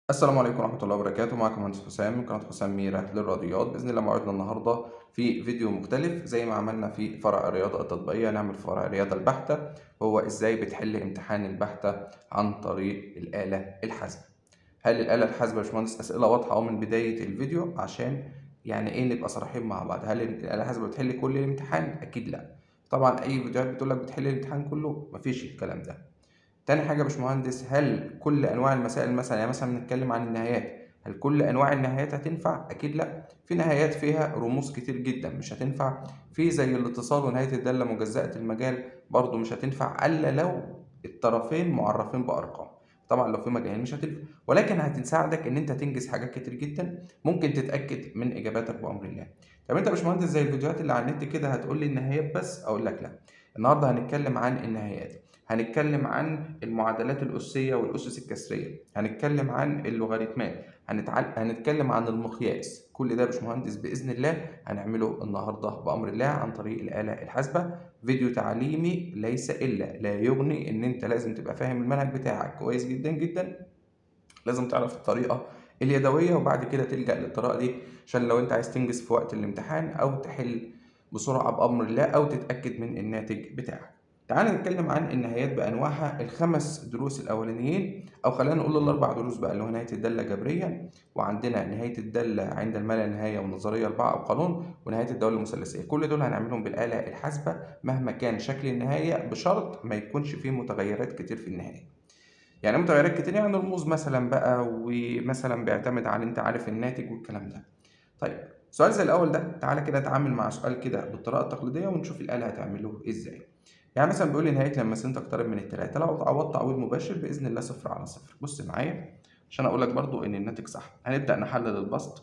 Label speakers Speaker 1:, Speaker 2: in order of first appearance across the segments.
Speaker 1: السلام عليكم ورحمة الله وبركاته معكم مهندس حسام من قناة حسام ميرة للرياضيات بإذن الله موعدنا النهاردة في فيديو مختلف زي ما عملنا في فرع الرياضة التطبيقية نعمل فرع الرياضة البحتة وهو إزاي بتحل امتحان البحتة عن طريق الآلة الحاسبة هل الآلة الحاسبة يا باشمهندس أسئلة واضحة أهو من بداية الفيديو عشان يعني إيه نبقى صريحين مع بعض هل الآلة الحاسبة بتحل كل الامتحان؟ أكيد لأ طبعا أي فيديوهات بتقول لك بتحل الامتحان كله مفيش الكلام ده تاني حاجة يا باشمهندس هل كل أنواع المسائل مثلا يعني مثلا بنتكلم عن النهايات هل كل أنواع النهايات هتنفع؟ أكيد لأ في نهايات فيها رموز كتير جدا مش هتنفع في زي الاتصال ونهاية الدالة مجزأة المجال برضو مش هتنفع إلا لو الطرفين معرفين بأرقام طبعا لو في مجالين مش هتنفع ولكن هتساعدك ان انت تنجز حاجات كتير جدا ممكن تتاكد من اجاباتك بامر الله طب انت يا باشمهندس زي الفيديوهات اللي على النت كده هتقول لي النهايات بس اقول لك لا النهارده هنتكلم عن النهايات هنتكلم عن المعادلات الأسية والأسس الكسرية هنتكلم عن اللوغاريتمات هنتعل... هنتكلم عن المقياس كل ده يا باشمهندس بإذن الله هنعمله النهاردة بأمر الله عن طريق الآلة الحاسبة فيديو تعليمي ليس إلا لا يغني إن أنت لازم تبقى فاهم المنهج بتاعك كويس جدا جدا لازم تعرف الطريقة اليدوية وبعد كده تلجأ للطريقة دي عشان لو أنت عايز تنجز في وقت الامتحان أو تحل بسرعة بأمر الله أو تتأكد من الناتج بتاعك تعال نتكلم عن النهايات بانواعها الخمس دروس الاولانيين او خلينا نقول الاربع دروس بقى اللي هو نهايه الداله جبريا وعندنا نهايه الداله عند الملا نهايه والنظريه اربعه او قانون ونهايه الدوله المثلثيه كل دول هنعملهم بالاله الحاسبه مهما كان شكل النهايه بشرط ما يكونش فيه متغيرات كتير في النهايه يعني متغيرات كتير يعني رموز مثلا بقى ومثلا بيعتمد على انت عارف الناتج والكلام ده طيب سؤال زي الاول ده تعالى كده اتعامل مع سؤال كده بالطريقه التقليديه ونشوف الاله هتعمله ازاي يعني مثلا بيقول لي نهايه لما س تقترب من التلاته لو عوضت تعويض مباشر باذن الله صفر على صفر بص معايا عشان اقول لك برضو ان الناتج صح هنبدا نحلل البسط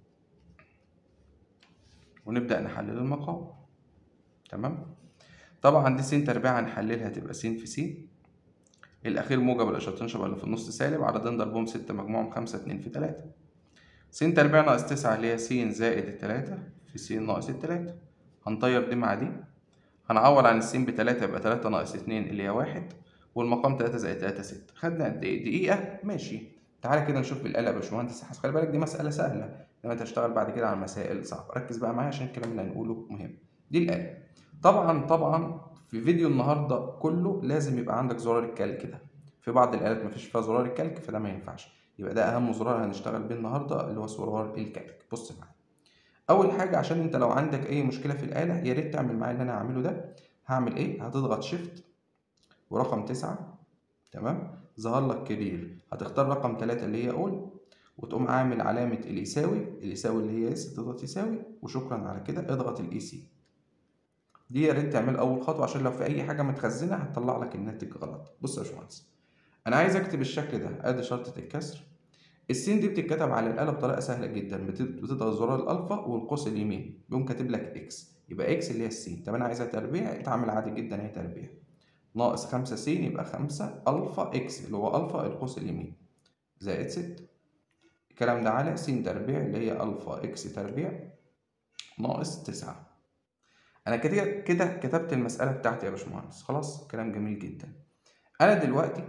Speaker 1: ونبدا نحلل المقام تمام طبعا دي س تربيع هنحللها تبقى س في س الاخير موجب الاشارتين شبه اللي في النص سالب عددين ضربهم ستة مجموعهم خمسة اتنين في تلاتة س تربيع ناقص تسعة اللي هي س زائد التلاتة في س ناقص التلاتة هنطير دي مع دي هنعوض عن السين بتلاتة يبقى تلاتة ناقص اتنين اللي هي واحد والمقام تلاتة زائد تلاتة ستة خدنا قد ايه دقيقة ماشي تعالى كده نشوف بالآلة يا باشمهندس خلي بالك دي مسألة سهلة لما انت تشتغل بعد كده على مسائل صعبة ركز بقى معايا عشان الكلام اللي هنقوله مهم دي الآلة طبعا طبعا في فيديو النهاردة كله لازم يبقى عندك زرار الكالك ده في بعض الآلات مفيش فيها زرار الكالك فده ما ينفعش يبقى ده أهم زرار هنشتغل بيه النهاردة اللي هو زرار الكالك بص معايا اول حاجه عشان انت لو عندك اي مشكله في الاله يا ريت تعمل معايا اللي انا هعمله ده هعمل ايه هتضغط شيفت ورقم تسعة تمام ظهر لك كبير هتختار رقم تلاتة اللي هي اول وتقوم عامل علامة اليساوي اليساوي اللي هي اس تضغط يساوي وشكرا على كده اضغط الاي سي دي يا ريت تعمل اول خطوة عشان لو في اي حاجة متخزنة هتطلع لك الناتج غلط بص يا باشمهندس انا عايز اكتب الشكل ده ادي شرطة الكسر السين دي بتتكتب على الآلة بطريقة سهلة جدا بتضغط زرار الألفا والقوس اليمين بيقوم كاتب لك إكس يبقى إكس اللي هي السين طب أنا عايزها تربيع اتعامل عادي جدا هي تربيع ناقص خمسة س يبقى خمسة ألفا إكس اللي هو ألفا القوس اليمين زائد ستة الكلام ده على س تربيع اللي هي ألفا إكس تربيع ناقص تسعة أنا كده كده كتبت المسألة بتاعتي يا باشمهندس خلاص كلام جميل جدا أنا دلوقتي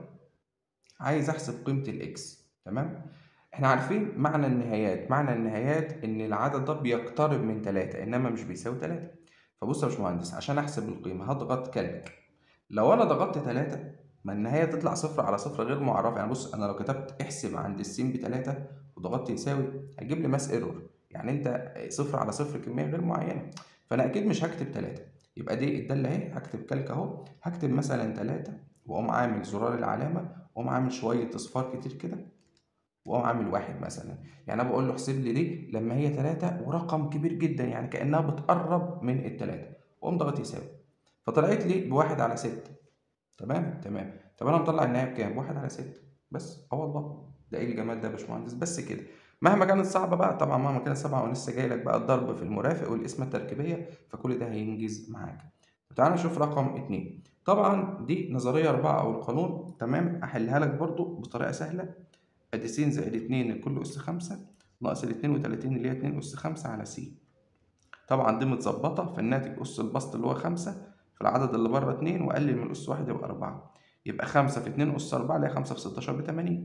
Speaker 1: عايز أحسب قيمة الإكس تمام احنا عارفين معنى النهايات معنى النهايات ان العدد ده بيقترب من تلاتة انما مش بيساوي تلاتة فبص يا باشمهندس عشان احسب القيمة هضغط كالك لو انا ضغطت تلاتة ما النهاية تطلع صفر على صفر غير معرفة يعني بص انا لو كتبت احسب عند السين بتلاتة وضغطت يساوي هيجيب لي ماس ايرور يعني انت صفر على صفر كمية غير معينة فانا اكيد مش هكتب تلاتة يبقى دي الدالة اهي هكتب كالك اهو هكتب مثلا تلاتة واقوم عامل زرار العلامة واقوم عامل شوية اصفار كتير كده واقوم عامل واحد مثلا يعني انا بقول له احسب لي دي لما هي تلاتة ورقم كبير جدا يعني كانها بتقرب من التلاتة واقوم ضغط يساوي فطلعت لي بواحد على ستة تمام تمام طب انا مطلع النهايه بكام بواحد على ستة بس اه والله ده ايه الجمال ده يا باشمهندس بس كده مهما كانت صعبه بقى طبعا مهما كانت صعبه ولسه جاي لك بقى الضرب في المرافق والقسمه التركيبيه فكل ده هينجز معاك تعال نشوف رقم اتنين طبعا دي نظريه اربعه او القانون تمام احلها لك برضو بطريقه سهله ادي س زائد اتنين لكل أس خمسة ناقص الاتنين وتلاتين اللي هي اتنين أس خمسة على س طبعا دي متظبطة فالناتج أس البسط اللي هو خمسة في العدد اللي بره اتنين وأقلل من أس واحد يبقى أربعة يبقى خمسة في اتنين أس أربعة اللي هي خمسة في ستاشر بتمانين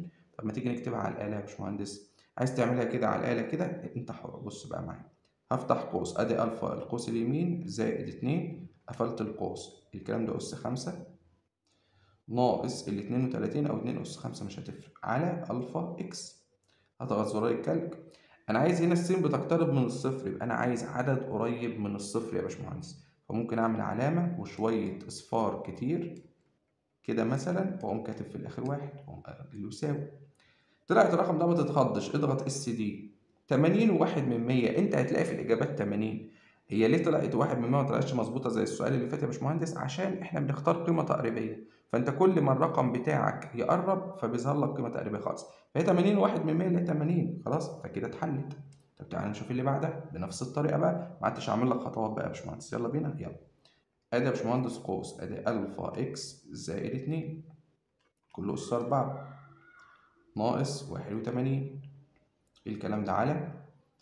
Speaker 1: طب ما تيجي نكتبها على الآلة يا باشمهندس عايز تعملها كده على الآلة كده انت حر بص بقى معايا هفتح قوس ادي الفا القوس اليمين زائد اتنين قفلت القوس الكلام ده اس خمسة ناقص الاتنين وتلاتين او اتنين اس خمسة مش هتفرق على الفا اكس هضغط زرار الكلك انا عايز هنا السين بتقترب من الصفر يبقى انا عايز عدد قريب من الصفر يا باشمهندس فممكن اعمل علامة وشوية اصفار كتير كده مثلا واقوم كاتب في الاخر واحد واقوم اللي يساوي طلعت الرقم ده ما تتخضش اضغط اس دي 80 وواحد من 100 انت هتلاقي في الاجابات 80 هي ليه طلعت واحد من 100 ما طلعتش مظبوطه زي السؤال اللي فات يا باشمهندس عشان احنا بنختار قيمه تقريبيه فانت كل ما الرقم بتاعك يقرب فبيظهر لك قيمه تقريبيه خالص فهي 80 وواحد من 100 اللي هي 80 خلاص فكده اتحلت طب تعالى نشوف اللي بعدها بنفس الطريقه بقى ما عدتش هعمل لك خطوات بقى يا باشمهندس يلا بينا يلا ادي يا باشمهندس قوس ادي الفا اكس زائد 2 كله اس 4 ناقص واحد وتمانين الكلام ده على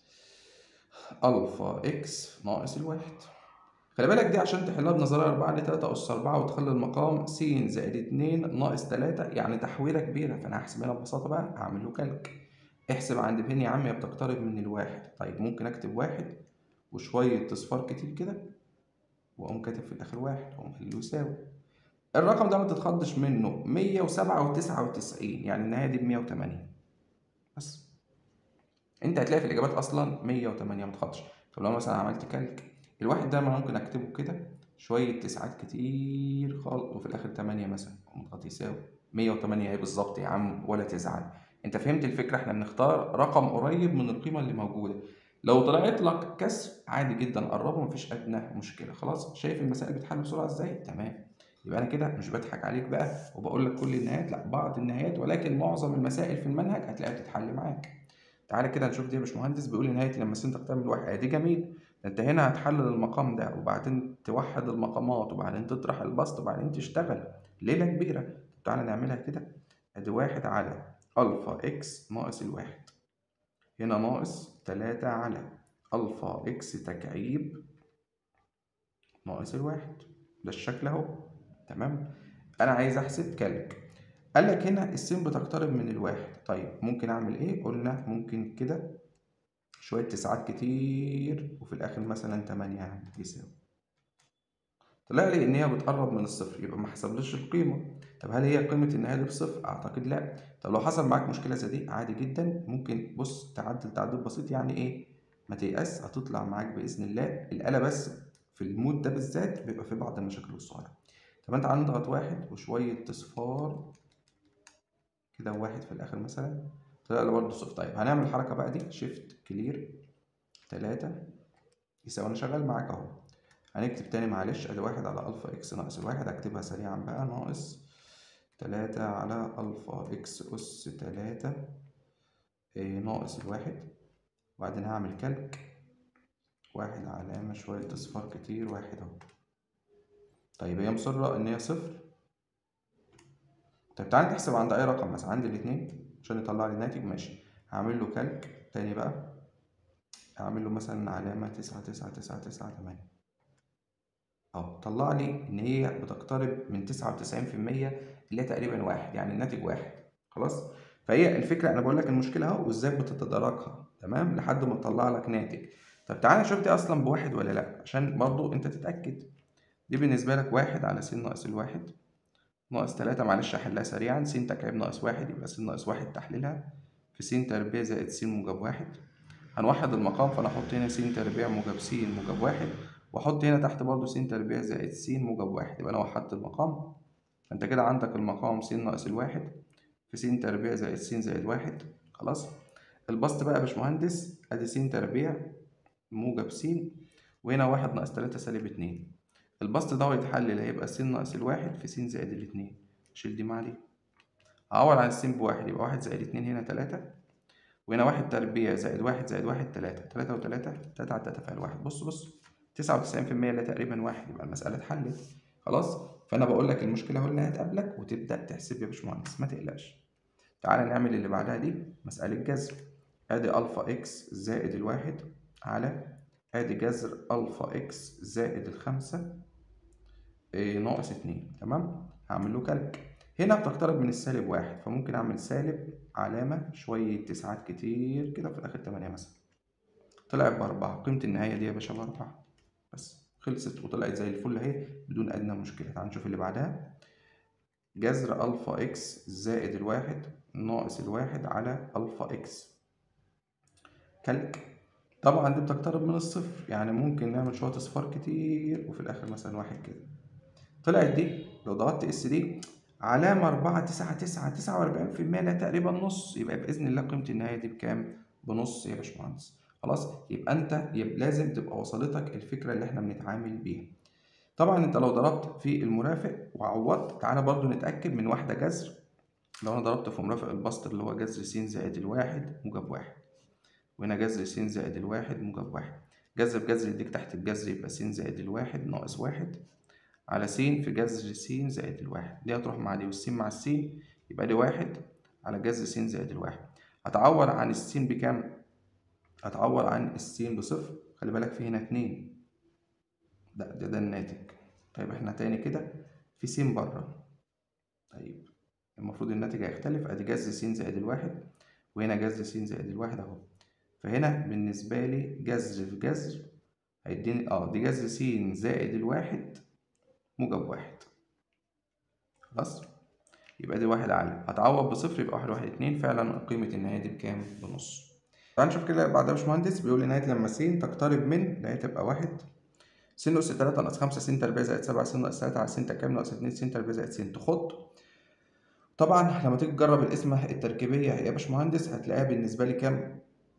Speaker 1: ألفا إكس ناقص الواحد خلي بالك دي عشان تحلها بنظرية أربعة دي تلاتة أس أربعة وتخلي المقام س زائد اتنين ناقص تلاتة يعني تحويلة كبيرة فأنا هحسب هنا ببساطة بقى هعمل له كالك احسب عند فين يا عم هي بتقترب من الواحد طيب ممكن أكتب واحد وشوية أصفار كتير كده وأقوم كاتب في الآخر واحد وأقوم قايل له يساوي الرقم ده ما تتخضش منه مية وسبعة وتسعة وتسعين يعني النهاية دي بمية وتمانين بس انت هتلاقي في الإجابات أصلا مية وتمانية ما تتخضش طب لو مثلا عملت كالك الواحد ده ما ممكن أكتبه كده شوية تسعات كتير خالص وفي الآخر تمانية مثلا اضغط يساوي مية وتمانية ايه بالظبط يا عم ولا تزعل انت فهمت الفكرة احنا بنختار رقم قريب من القيمة اللي موجودة لو طلعت لك كسر عادي جدا قربه مفيش أدنى مشكلة خلاص شايف المسائل بتحل بسرعة ازاي تمام يبقى انا كده مش بضحك عليك بقى وبقول لك كل النهايات لا بعض النهايات ولكن معظم المسائل في المنهج هتلاقيها بتتحل معاك تعالى كده نشوف دي يا باشمهندس بيقول لي نهايه لما سنتك تعمل واحد دي جميل انت هنا هتحلل المقام ده وبعدين توحد المقامات وبعدين تطرح البسط وبعدين تشتغل ليله كبيره تعالى نعملها كده ادي واحد على الفا اكس ناقص الواحد هنا ناقص تلاتة على الفا اكس تكعيب ناقص الواحد ده الشكل اهو تمام انا عايز احسب كالك قال لك هنا السين بتقترب من الواحد طيب ممكن اعمل ايه قلنا ممكن كده شويه تسعات كتير وفي الاخر مثلا تمانية يساوي طلع لي ان هي بتقرب من الصفر يبقى ما حسبليش القيمه طب هل هي قيمه النهايه دي بصفر اعتقد لا طب لو حصل معاك مشكله زي دي عادي جدا ممكن بص تعدل تعديل بسيط يعني ايه ما تيأس هتطلع معاك باذن الله الاله بس في المود ده بالذات بيبقى في بعض المشاكل الصغيره طب انت هنضغط واحد وشوية اصفار كده واحد في الآخر مثلا طلع لي برضه صفر طيب هنعمل الحركة بقى دي شيفت كلير تلاتة يساوي أنا شغال معاك أهو هنكتب تاني معلش أدي واحد على ألفا إكس ناقص الواحد هكتبها سريعا بقى ناقص تلاتة على ألفا إكس أس تلاتة إيه ناقص الواحد وبعدين هعمل كالك واحد علامة شوية أصفار كتير واحد أهو طيب هي مصرة إن هي صفر طيب تعالى نحسب عند أي رقم مثلا عند الاتنين عشان يطلع لي الناتج ماشي هعمل له كالك تاني بقى هعمل له مثلا علامة تسعة تسعة تسعة تسعة تمانية أهو طلع لي إن هي بتقترب من تسعة وتسعين في المية اللي هي تقريبا واحد يعني الناتج واحد خلاص فهي الفكرة أنا بقول لك المشكلة أهو وإزاي بتتداركها تمام لحد ما تطلع لك ناتج طب تعالى نشوف دي أصلا بواحد ولا لأ عشان برضو أنت تتأكد دي بالنسبة لك واحد على س ناقص الواحد ناقص تلاتة معلش هحلها سريعا س تكعيب ناقص واحد يبقى س ناقص واحد تحليلها في س تربيع زائد س موجب واحد هنوحد المقام فأنا أحط هنا س تربيع موجب س موجب واحد وأحط هنا تحت برضه س تربيع زائد س موجب واحد يبقى أنا وحدت المقام فأنت كده عندك المقام س ناقص الواحد في س تربيع زائد س زائد واحد خلاص البسط بقى يا باشمهندس أدي س تربيع موجب س وهنا واحد ناقص تلاتة سالب اتنين البسط ده يتحلل هيبقى س ناقص الواحد في س زائد الاتنين شيل دي مع دي هعوض عن الس بواحد يبقى واحد زائد اتنين هنا تلاتة وهنا واحد تربيع زائد واحد زائد واحد تلاتة تلاتة وتلاتة تلاتة على تلاتة فيها الواحد بص بص تسعة وتسعين في المية اللي تقريبا واحد يبقى المسألة اتحلت خلاص فأنا بقول لك المشكلة هو اللي هتقابلك وتبدأ تحسب يا باشمهندس ما تقلقش تعالى نعمل اللي بعدها دي مسألة جذر ادي ألفا إكس زائد الواحد على ادي جذر ألفا إكس زائد الخمسة إيه ناقص اتنين تمام هعمل له كالك هنا بتقترب من السالب واحد فممكن اعمل سالب علامة شوية تسعات كتير كده في الآخر تمانية مثلا طلعت بأربعة قيمة النهاية دي يا باشا بأربعة بس خلصت وطلعت زي الفل أهي بدون أدنى مشكلة تعال نشوف اللي بعدها جذر ألفا إكس زائد الواحد ناقص الواحد على ألفا إكس كالك طبعا دي بتقترب من الصفر يعني ممكن نعمل شوية أصفار كتير وفي الآخر مثلا واحد كده طلعت دي لو ضغطت اس دي علامة أربعة تسعة تسعة تسعة وأربعين في المية ده تقريبا نص يبقى بإذن الله قيمة النهاية دي بكام؟ بنص يا باشمهندس خلاص يبقى أنت يبقى لازم تبقى وصلتك الفكرة اللي إحنا بنتعامل بيها طبعا أنت لو ضربت في المرافق وعوضت تعالى برضو نتأكد من واحدة جذر لو أنا ضربت في مرافق البسط اللي هو جذر س زائد الواحد موجب واحد وهنا جذر س زائد الواحد موجب واحد جذر بجذر يديك تحت الجذر يبقى س زائد الواحد ناقص واحد على س في جذر س زائد الواحد دي هتروح مع دي والس مع الس يبقى دي واحد على جذر س زائد الواحد هتعوض عن الس بكام؟ هتعوض عن الس بصفر خلي بالك في هنا اتنين ده ده, ده الناتج طيب احنا تاني كده في س بره طيب المفروض الناتج هيختلف ادي جذر س زائد الواحد وهنا جذر س زائد الواحد اهو فهنا بالنسبة لي جذر في جذر هيديني اه دي جذر س زائد الواحد موجب واحد خلاص يبقى دي واحد على هتعوض بصفر يبقى واحد واحد اتنين فعلا قيمة النهاية دي بكام؟ بنص تعال نشوف كده بعدها يا باشمهندس بيقول لي نهاية لما س تقترب من اللي هي تبقى واحد س أس تلاتة ناقص خمسة س تربيع زائد سبعة س ناقص تلاتة على س تكامل ناقص اتنين س تربيع زائد س تخط طبعا لما تيجي تجرب القسمة التركيبية يا باشمهندس هتلاقيها بالنسبة لي كام؟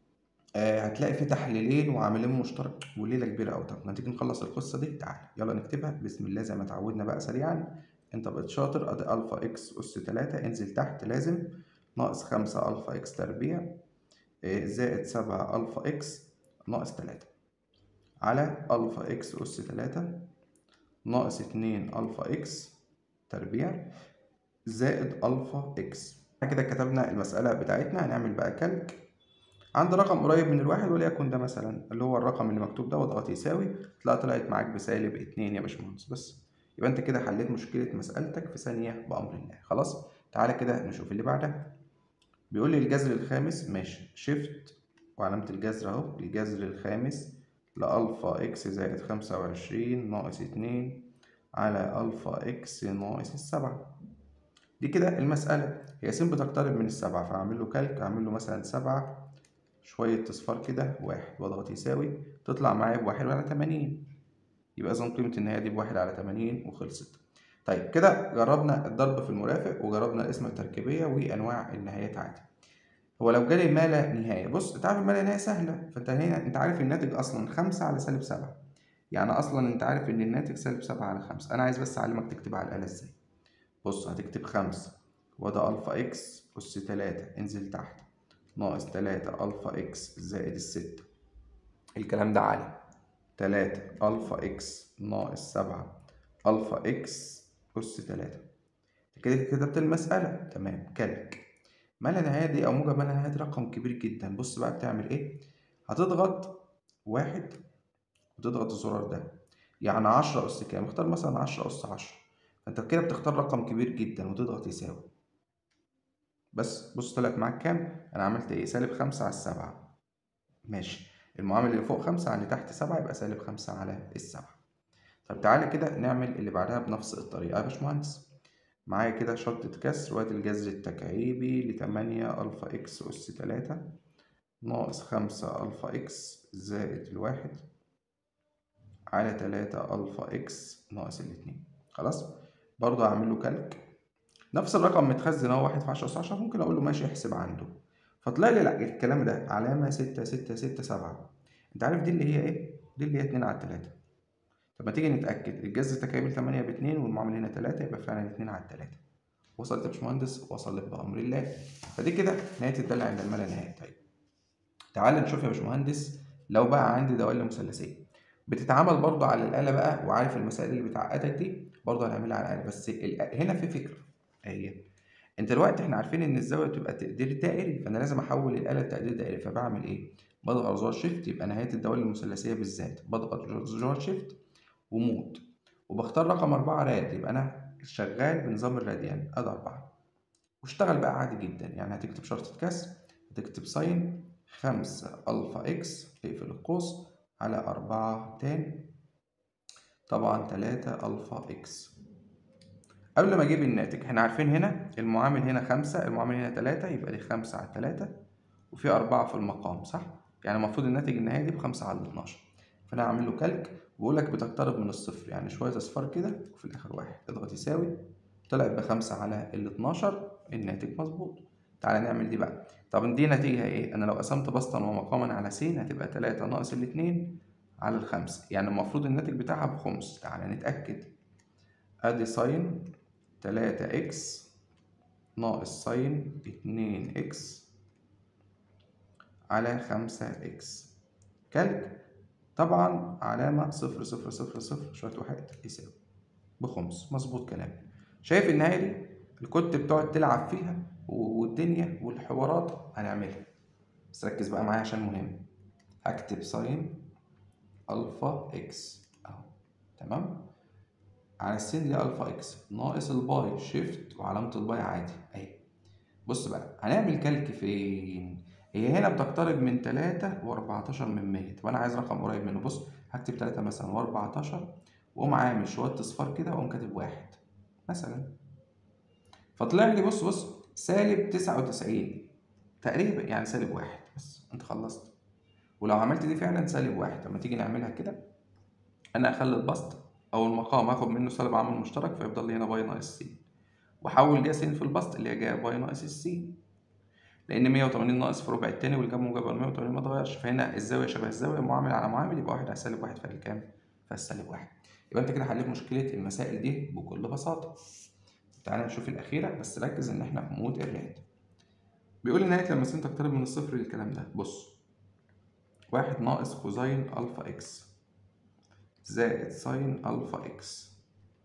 Speaker 1: آه هتلاقي في تحليلين وعاملين مشترك وليله كبيره قوي طب ما تيجي نخلص القصه دي تعالى يلا نكتبها بسم الله زي ما اتعودنا بقى سريعا انت بقيت شاطر ادي الفا اكس اس 3 انزل تحت لازم ناقص 5 الفا اكس تربيع آه زائد 7 الفا اكس ناقص 3 على الفا اكس اس 3 ناقص 2 الفا اكس تربيع زائد الفا اكس كده كتبنا المساله بتاعتنا هنعمل بقى كالك عند رقم قريب من الواحد وليكن ده مثلا اللي هو الرقم اللي مكتوب ده واضغط يساوي تلاقي طلعت معاك بسالب اتنين يا باشمهندس بس يبقى انت كده حليت مشكلة مسألتك في ثانية بأمر الله خلاص تعالى كده نشوف اللي بعدها بيقول لي الجذر الخامس ماشي شيفت وعلامة الجذر اهو الجذر الخامس لألفا إكس زائد خمسة وعشرين ناقص اتنين على ألفا إكس ناقص السبعة دي كده المسألة هي س بتقترب من السبعة فأعمل له كالك أعمل له مثلا سبعة شوية اصفار كده واحد واضغط يساوي تطلع معايا بواحد على تمانين يبقى إذا قيمة النهاية دي بواحد على تمانين وخلصت طيب كده جربنا الضرب في المرافق وجربنا القسمة التركيبية وأنواع النهايات عادي هو لو جالي ما لا نهاية بص أنت عارف ما لا نهاية سهلة فأنت هنا أنت عارف الناتج أصلا خمسة على سالب سبعة يعني أصلا أنت عارف إن الناتج سالب سبعة على خمسة أنا عايز بس أعلمك تكتب على الآلة إزاي بص هتكتب خمسة وده ألفا إكس أس تلاتة انزل تحت ناقص تلاتة ألفا إكس زائد الستة الكلام ده عالي تلاتة ألفا إكس ناقص سبعة ألفا إكس أس تلاتة كده كتبت المسألة تمام كالك ما لا نهاية دي أو موجب ما لا نهاية دي رقم كبير جدا بص بقى بتعمل إيه هتضغط واحد وتضغط الزرار ده يعني عشرة أس كام اختار مثلا عشرة أس عشرة فأنت كده بتختار رقم كبير جدا وتضغط يساوي بس بص طلعت معاك كام انا عملت ايه سالب خمسة على السبعة ماشي المعامل اللي فوق خمسة على اللي تحت سبعة يبقى سالب خمسة على السبعة طب تعالى كده نعمل اللي بعدها بنفس الطريقة يا باشمهندس معايا كده شطة كسر وادي الجذر التكعيبي لتمانية ألفا إكس أس تلاتة ناقص خمسة ألفا إكس زائد الواحد على تلاتة ألفا إكس ناقص الاتنين خلاص برضه هعمل له كالك نفس الرقم متخزن اهو واحد في عشرة أس عشرة ممكن أقول له ماشي احسب عنده فطلع لي لا الكلام ده علامة ستة ستة ستة سبعة أنت عارف دي اللي هي إيه؟ دي اللي هي اتنين على التلاتة طب ما تيجي نتأكد الجذر تكامل تمانية باتنين والمعامل هنا تلاتة يبقى فعلا اتنين على التلاتة وصلت يا باشمهندس وصلت بأمر الله فدي كده نهاية الدالة عند الملا نهاية طيب تعال نشوف يا باشمهندس لو بقى عندي دوالة مثلثية بتتعامل برضه على الآلة بقى وعارف المسائل اللي بتعقدك دي برضه هنعملها على الآلة بس هنا في فكرة هي انت دلوقتي احنا عارفين ان الزاويه بتبقى تقدير دائري فانا لازم احول الاله لتقدير دائري فبعمل ايه بضغط زرار شيفت يبقى نهايه الدوال المثلثيه بالذات بضغط زرار شيفت ومود وبختار رقم أربعة راد يبقى انا شغال بنظام الراديان ادي أربعة واشتغل بقى عادي جدا يعني هتكتب شرطة كسر هتكتب ساين خمسة ألفا إكس اقفل القوس على أربعة تاني طبعا تلاتة ألفا إكس قبل ما أجيب الناتج احنا عارفين هنا المعامل هنا خمسة المعامل هنا تلاتة يبقى دي خمسة على تلاتة وفي أربعة في المقام صح؟ يعني المفروض الناتج النهائي دي بخمسة على اتناشر فأنا هعمل له كالك وبقول لك بتقترب من الصفر يعني شوية أصفار كده وفي الآخر واحد اضغط يساوي طلعت بخمسة على ال 12 الناتج مظبوط تعالى نعمل دي بقى طب دي نتيجة ايه؟ أنا لو قسمت بسطا ومقاما على س هتبقى تلاتة ناقص الاتنين على الخمسة يعني المفروض الناتج بتاعها بخمس تعالى نتأكد أدي ساين تلاتة إكس ناقص ساين اتنين إكس على خمسة إكس كالك طبعا علامة صفر صفر صفر صفر شوية واحد يساوي بخمس مظبوط كلام شايف النهاية دي الكنت بتقعد تلعب فيها والدنيا والحوارات هنعملها بس ركز بقى معايا عشان مهم هكتب ساين ألفا إكس أهو تمام على السين دي ألفا إكس ناقص الباي شيفت وعلامة الباي عادي أهي بص بقى هنعمل كالك فين؟ هي هنا بتقترب من تلاتة وأربعتاشر من مية طب أنا عايز رقم قريب منه بص هكتب تلاتة مثلا وأربعتاشر وأقوم عامل شوية أصفار كده وأقوم كاتب واحد مثلا فطلع لي بص بص سالب تسعة وتسعين تقريبا يعني سالب واحد بس أنت خلصت ولو عملت دي فعلا سالب واحد لما تيجي نعملها كده أنا أخلي البسط أو المقام آخد منه سالب عامل مشترك فيفضل لي هنا باي ناقص س وأحول دي س في البسط اللي هي جاية باي ناقص س لأن 180 ناقص في ربع التاني والجاب موجب ال 180 ما اتغيرش فهنا الزاوية شبه الزاوية معامل على معامل يبقى واحد على سالب واحد فالكام؟ فالسالب واحد يبقى أنت كده حليت مشكلة المسائل دي بكل بساطة تعالى نشوف الأخيرة بس ركز إن إحنا في مود الريت بيقول لي نهاية لما س تقترب من الصفر للكلام ده بص واحد ناقص كوزين ألفا إكس زائد ساين ألفا إكس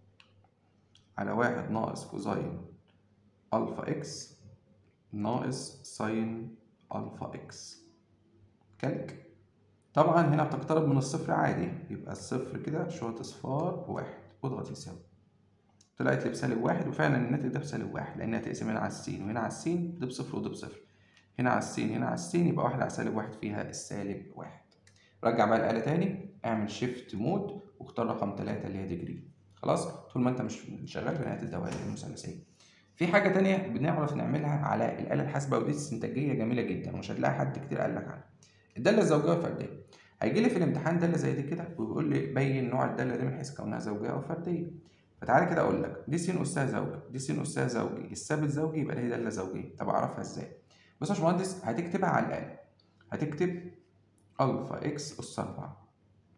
Speaker 1: على واحد ناقص كوزين ألفا إكس ناقص ساين ألفا إكس كالك طبعا هنا بتقترب من الصفر عادي يبقى الصفر كده شوية أصفار بواحد واضغط يساوي طلعت لي بسالب واحد وفعلا الناتج ده بسالب واحد لأن هتقسم هنا على السين وهنا على السين ده بصفر وده بصفر هنا على السين هنا على السين يبقى واحد على سالب واحد فيها السالب واحد رجع بقى الآلة تاني اعمل شيفت مود واختار رقم تلاتة اللي هي ديجري خلاص طول ما انت مش شغال بنهاية الدوائر المثلثية في حاجة تانية بنعرف نعملها على الآلة الحاسبة ودي استنتاجية جميلة جدا ومش هتلاقي حد كتير قال لك عنها الدالة الزوجية والفردية هيجي لي في الامتحان دالة زي دي كده وبيقول لي بين نوع الدالة دي من حيث كونها زوجية أو فردية فتعالى كده أقول لك دي س أسها زوجي دي س أسها زوجي الثابت زوجي يبقى هي دالة زوجية طب أعرفها إزاي؟ بص يا باشمهندس هتكتبها على الآلة هتكتب ألفا إكس أس أربعة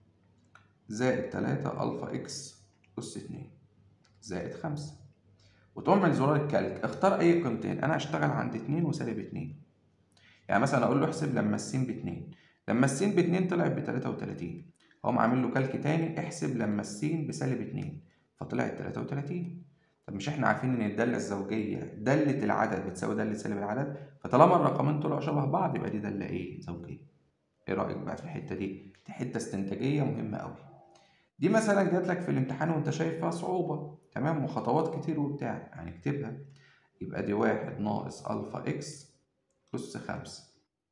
Speaker 1: زائد تلاتة ألفا إكس أس اتنين زائد خمسة وتعمل زرار الكالك اختار أي قيمتين أنا هشتغل عند اتنين وسالب اتنين يعني مثلا أقول له احسب لما السين باتنين لما السين باتنين طلعت بتلاتة وتلاتين أقوم عامل له كالك تاني احسب لما السين بسالب اتنين فطلعت تلاتة وتلاتين طب مش احنا عارفين ان الدالة الزوجية دالة العدد بتساوي دالة سالب العدد فطالما الرقمين طلعوا شبه بعض يبقى دي دالة ايه زوجية ايه رأيك بقى في الحتة دي دي حتة استنتاجية مهمة قوي دي مثلا جات لك في الامتحان وانت شايف فيها صعوبة تمام وخطوات كتير وبتاع يعني اكتبها يبقى دي واحد ناقص ألفا إكس أس خمسة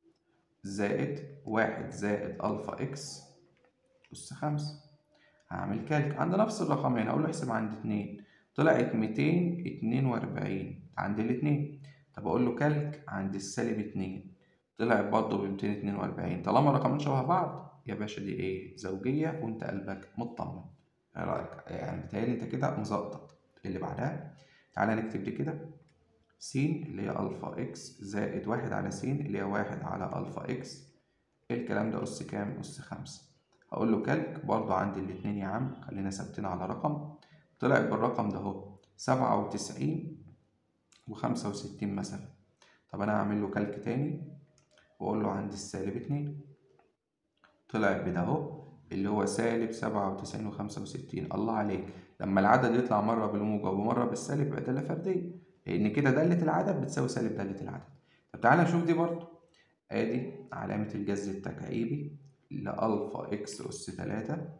Speaker 1: زائد واحد زائد ألفا إكس أس خمسة هعمل كالك عند نفس الرقمين أقول له احسب عند اتنين طلعت ميتين اتنين وأربعين عند الاتنين طب أقول له كالك عند السالب اتنين طلعت برضه بميتين اتنين وأربعين طالما الرقمين شبه بعض يا باشا دي ايه زوجية وانت قلبك مطمن ايه رأيك يعني بتهيألي انت كده مظبط اللي بعدها تعالى نكتب دي كده س اللي هي ألفا إكس زائد واحد على س اللي هي واحد على ألفا إكس الكلام ده أس كام؟ أس خمسة هقول له كالك برضه عندي الاتنين يا عم خلينا ثابتين على رقم طلعت بالرقم ده اهو سبعة وتسعين وخمسة وستين مثلا طب أنا هعمل له كالك تاني وأقول له عندي السالب اتنين طلع بده اهو اللي هو سالب سبعة وتسعين وخمسة وستين الله عليك لما العدد يطلع مرة بالموجب ومرة بالسالب يبقى دالة فردية لأن كده دالة العدد بتساوي سالب دالة العدد طب تعالى نشوف دي برضه آدي علامة الجذر التكعيبي لألفا إكس أس تلاتة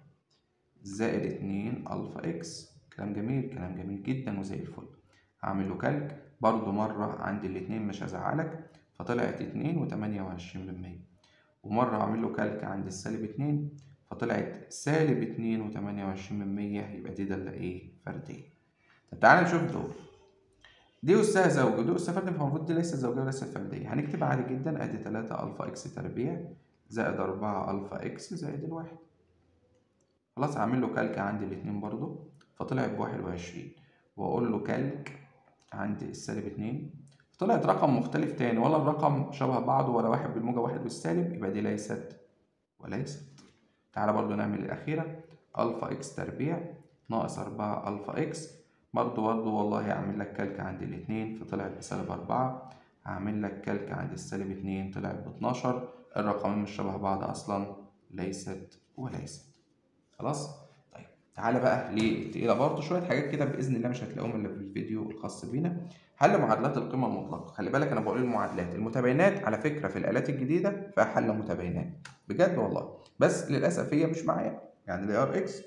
Speaker 1: زائد اتنين ألفا إكس كلام جميل كلام جميل جدا وزي الفل هعمل له كالك برضو مرة عند الاتنين مش هزعلك فطلعت اتنين وتمانية وعشرين من مية ومرة أعمل له كالك عند السالب اتنين فطلعت سالب اتنين وتمانية وعشرين من مية يبقى دي دالة إيه فردية طب تعالى نشوف دول دي أسها زوجي ودي أسها فردي فالمفروض دي ليست زوجية وليست فردية هنكتبها عادي جدا أدي تلاتة ألفا إكس تربيع زائد أربعة ألفا إكس زائد الواحد خلاص هعمل له كالك عند الاتنين برضو فطلعت بواحد وعشرين وأقول له كالك عند السالب اتنين طلعت رقم مختلف تاني ولا الرقم شبه بعضه ولا واحد بالموجب واحد بالسالب يبقى دي ليست وليست تعالى برضو نعمل الأخيرة ألفا إكس تربيع ناقص أربعة ألفا إكس برضو برضو والله هعمل لك كالك عند الاتنين فطلعت بسالب أربعة هعمل لك كالك عند السالب اتنين طلعت باتناشر الرقمين مش شبه بعض أصلا ليست وليست خلاص طيب تعالى بقى للتقيلة برضو شوية حاجات كده بإذن الله مش هتلاقوهم إلا في الفيديو الخاص بينا حل معادلات القيمة المطلقة خلي بالك أنا بقول المعادلات المتباينات على فكرة في الآلات الجديدة فيها حل متباينات بجد والله بس للأسف هي مش معايا يعني ال ار اكس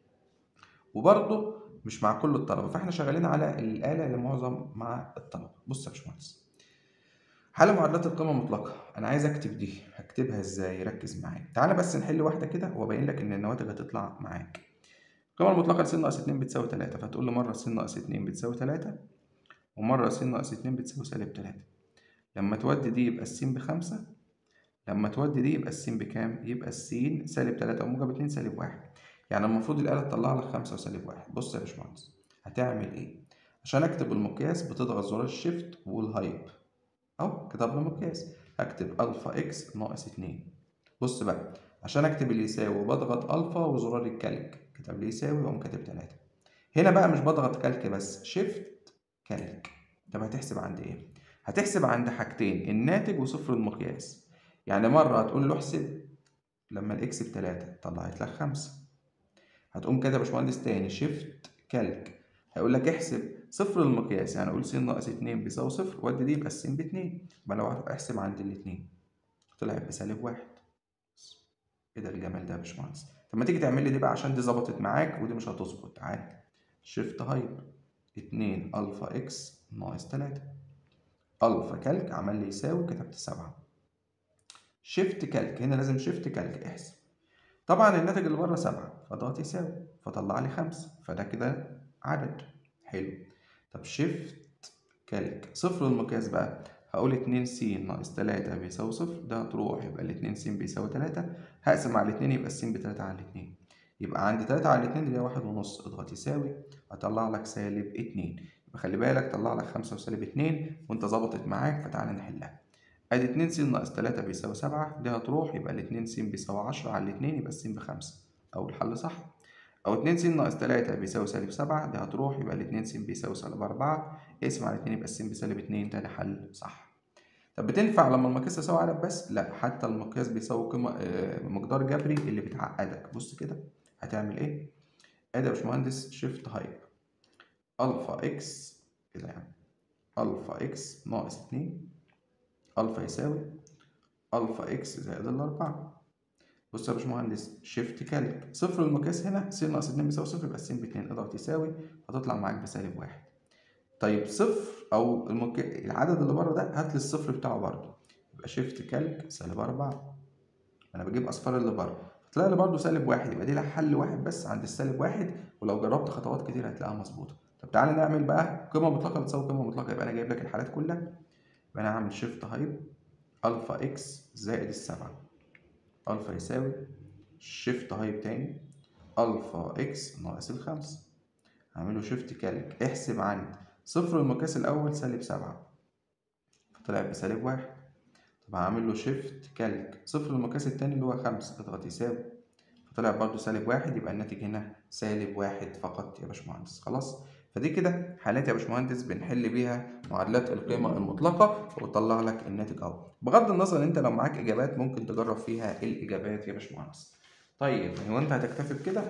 Speaker 1: وبرضه مش مع كل الطلبة فاحنا شغالين على الآلة اللي معظم مع الطلبة بص يا باشمهندس حل معادلات القيمة المطلقة أنا عايز أكتب دي هكتبها إزاي ركز معايا تعالى بس نحل واحدة كده وأبين لك إن النواتج هتطلع معاك القيمة المطلقة لس ناقص اتنين بتساوي تلاتة فتقول لي مرة س ناقص اتنين بتساوي تلاتة ومرة س ناقص اتنين بتساوي سالب تلاتة لما تودي دي يبقى الس بخمسة لما تودي دي يبقى الس بكام؟ يبقى الس سالب تلاتة وموجب اتنين سالب واحد يعني المفروض الآلة تطلع لك خمسة وسالب واحد بص يا باشمهندس هتعمل إيه؟ عشان أكتب المقياس بتضغط زرار الشيفت والهايب أهو كتب لي مقياس هكتب ألفا إكس ناقص اتنين بص بقى عشان أكتب اللي يساوي بضغط ألفا وزرار الكالك كتب لي يساوي وأقوم كاتب تلاتة هنا بقى مش بضغط كالك بس شيفت كالك طب هتحسب عند إيه؟ هتحسب عند حاجتين الناتج وصفر المقياس يعني مرة هتقول له احسب لما الإكس بتلاتة طلعت لك خمسة هتقوم كده يا باشمهندس تاني شيفت كالك هيقول لك احسب صفر المقياس يعني اقول س ناقص اتنين بيساوي صفر ودي دي يبقى س باتنين يبقى لو احسب عند الاتنين طلعت بسالب واحد ايه ده الجمال ده يا باشمهندس طب ما تيجي تعمل لي دي بقى عشان دي ظبطت معاك ودي مش هتظبط عادي شيفت هايب اتنين الفا اكس ناقص تلاتة الفا كالك عمل لي يساوي كتبت سبعة شيفت كالك هنا لازم شيفت كالك احسب طبعا الناتج اللي بره سبعة فضغط يساوي فطلع لي خمسة فده كده عدد حلو طب شيفت كالك صفر المقياس بقى هقول اتنين س ناقص تلاتة بيساوي صفر ده هتروح يبقى الاتنين س بيساوي تلاتة هقسم على الاتنين يبقى الس بتلاتة على الاتنين يبقى عندي تلاتة على الاتنين اللي هي واحد ونص اضغط يساوي هطلع لك سالب اتنين يبقى خلي بالك طلع لك خمسة وسالب اتنين وانت ظبطت معاك فتعالى نحلها ادي اتنين س ناقص تلاتة بيساوي سبعة دي هتروح يبقى الاتنين س بيساوي عشرة على الاتنين يبقى الس بخمسة أول حل صح أو اتنين س ناقص تلاتة بيساوي سالب سبعة دي هتروح يبقى الاتنين س بيساوي سالب أربعة اقسم على الاتنين يبقى الس بسالب اتنين تاني حل صح طب بتنفع لما المقياس يساوي عدد بس؟ لا حتى المقياس بيساوي قيمة آه مقدار جبري اللي بتعقدك بص كده هتعمل ايه؟ ادي يا باشمهندس شيفت هايب ألفا إكس كده يعني ألفا إكس ناقص اتنين ألفا يساوي ألفا إكس زائد الأربعة بص يا باشمهندس شيفت كالك صفر المقياس هنا س ناقص اتنين بيساوي صفر يبقى س باتنين اضغط يساوي هتطلع معاك بسالب واحد طيب صفر أو المك... العدد اللي بره ده هات لي الصفر بتاعه برضه يبقى شيفت كالك سالب أربعة أنا بجيب أصفار اللي بره هتلاقي اللي برضه سالب واحد يبقى دي لها حل واحد بس عند السالب واحد ولو جربت خطوات كتير هتلاقيها مظبوطة طب تعالى نعمل بقى قيمة مطلقة بتساوي قيمة مطلقة يبقى أنا جايب لك الحالات كلها يبقى أنا هعمل شيفت هايب ألفا إكس زائد السبعة ألفا يساوي شيفت هايب تاني ألفا إكس ناقص الخمسة هعمله شيفت كالك احسب عند صفر المقياس الأول سالب سبعة فطلع بسالب واحد طب هعمل له شيفت كالك صفر المقياس التاني اللي هو خمسة اضغط يساوي فطلع برضه سالب واحد يبقى الناتج هنا سالب واحد فقط يا باشمهندس خلاص فدي كده حالات يا باشمهندس بنحل بيها معادلات القيمة المطلقة وتطلع لك الناتج اهو بغض النظر انت لو معاك اجابات ممكن تجرب فيها الاجابات يا باشمهندس طيب هو انت هتكتفي بكده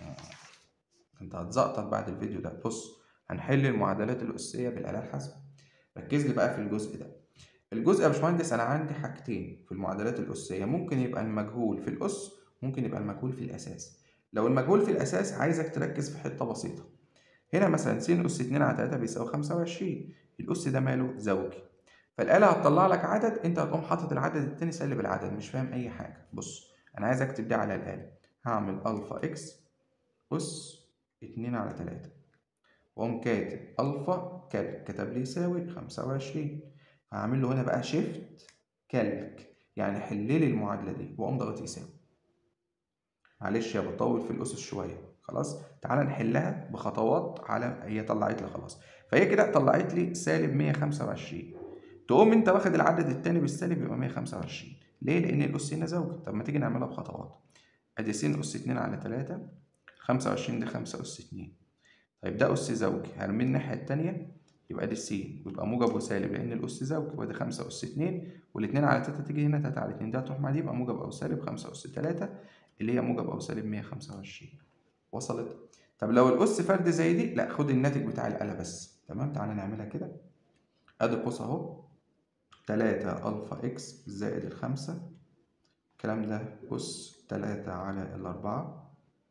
Speaker 1: انت هتزقطط بعد الفيديو ده بص هنحل المعادلات الأسية بالآلة الحاسبة ركز لي بقى في الجزء ده الجزء يا باشمهندس أنا عندي حاجتين في المعادلات الأسية ممكن يبقى المجهول في الأس ممكن يبقى المجهول في الأساس لو المجهول في الأساس عايزك تركز في حتة بسيطة هنا مثلا س أس اتنين على تلاتة بيساوي خمسة وعشرين الأس ده ماله زوجي فالآلة هتطلع لك عدد أنت هتقوم حاطط العدد التاني سالب العدد مش فاهم أي حاجة بص أنا عايز أكتب دي على الآلة هعمل ألفا إكس أس اتنين على تلاتة وأقوم كاتب ألفا كالك كتب لي يساوي خمسة وعشرين فهعمل له هنا بقى شيفت كالك يعني حللي المعادلة دي وأقوم ضغط يساوي معلش يا بطول في الأسس شوية خلاص تعالى نحلها بخطوات على هي طلعت لي خلاص فهي كده طلعت لي سالب 125 تقوم انت واخد العدد التاني بالسالب يبقى 125 ليه؟ لأن الأس هنا زوجي طب ما تيجي نعملها بخطوات أدي س أس 2 على 3 25 دي 5 أس 2 طيب ده أس زوجي هرمي الناحية التانية يبقى دي س ويبقى موجب وسالب لأن الأس زوجي يبقى دي 5 أس 2 والاتنين على 3 تيجي هنا 3 على 2 ده هتروح مع دي يبقى موجب أو سالب 5 أس 3 اللي هي موجب أو سالب 125 وصلت؟ طب لو الأس فرد زي دي لا خد الناتج بتاع الآلة بس تمام تعالى نعملها كده أدي قوس أهو تلاتة ألفا إكس زائد الخمسة الكلام ده أس تلاتة على الأربعة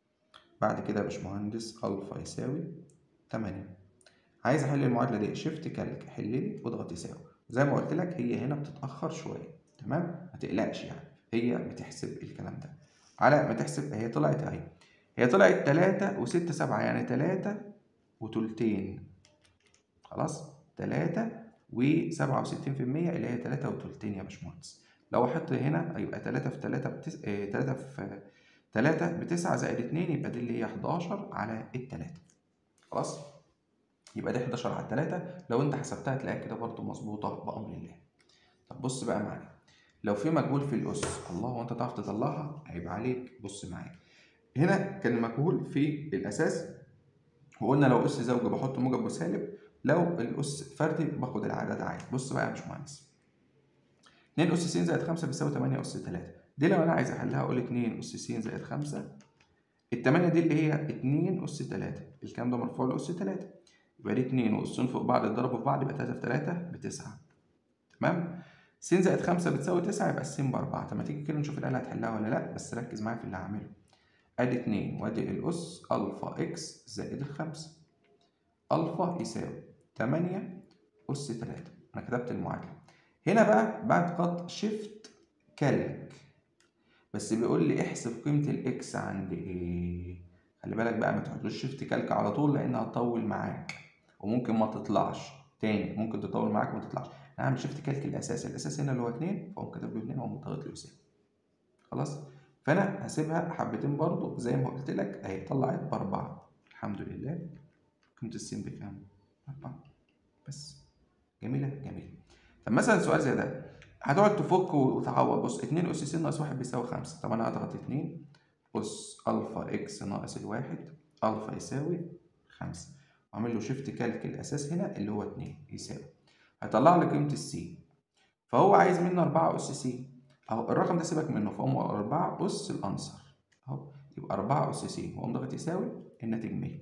Speaker 1: بعد كده يا باشمهندس ألفا يساوي تمانية عايز أحل المعادلة دي شيفت كالك حللي واضغط يساوي زي ما قلت لك هي هنا بتتأخر شوية تمام ما تقلقش يعني هي بتحسب الكلام ده على ما تحسب هي طلعت أهي هي طلعت تلاتة وستة سبعة يعني تلاتة وتلتين خلاص تلاتة وسبعة وستين في المية اللي هي تلاتة وتلتين يا باشمهندس لو أحط هنا هيبقى تلاتة في تلاتة بتس... اه تلاتة في تلاتة بتسعة زائد اتنين يبقى دي اللي هي حداشر على التلاتة خلاص يبقى دي حداشر على التلاتة لو أنت حسبتها هتلاقيها كده برضه مظبوطة بأمر الله طب بص بقى معايا لو في مجهول في الأس الله وأنت تعرف تطلعها عيب عليك بص معايا هنا كان مجهول في الأساس وقلنا لو أس زوجي بحط موجب وسالب لو الأس فردي باخد العدد عادي بص بقى يا باشمهندس 2 أس س زائد 5 بيساوي 8 أس 3 دي لو أنا عايز أحلها أقول 2 أس س زائد 5 التمانية دي اللي هي 2 أس 3 الكلام ده مرفوع لأس 3 يبقى دي 2 وأسين فوق بعض اتضربوا في بعض يبقى 3 في 3 بتسعة تمام س زائد 5 بتساوي 9 يبقى الس بأربعة طب ما تيجي كده نشوف الآلة هتحلها ولا لأ بس ركز معايا في اللي هعمله أدي 2 وأدي الأس ألفا إكس زائد الخمسة ألفا يساوي 8 أس 3 أنا كتبت المعادلة هنا بقى بعد خط شيفت كالك بس بيقول لي احسب قيمة الإكس عند إيه خلي بالك بقى ما تحطوش شيفت كالك على طول لأنها هتطول معاك وممكن ما تطلعش تاني ممكن تطول معاك وما تطلعش أنا هعمل شيفت كالك الأساس الأساس هنا اللي هو 2 فأقوم كاتب له 2 وأقوم ضاغط له يساوي خلاص فأنا هسيبها حبتين برضو زي ما قلت لك أهي طلعت بأربعة الحمد لله قيمة السين بكام؟ أربعة بس جميلة جميلة طب مثلا سؤال زي ده هتقعد تفك وتعوض بص 2 أس س ناقص 1 بيساوي 5 طب أنا هضغط 2 أس ألفا إكس ناقص الواحد ألفا يساوي 5 وأعمل له شيفت كالك الأساس هنا اللي هو 2 يساوي هيطلع لي قيمة السي فهو عايز منه 4 أس س أهو الرقم ده سيبك منه فهم 4 أس الأنصر أهو يبقى 4 أس س وأقوم ضاغط يساوي الناتج 100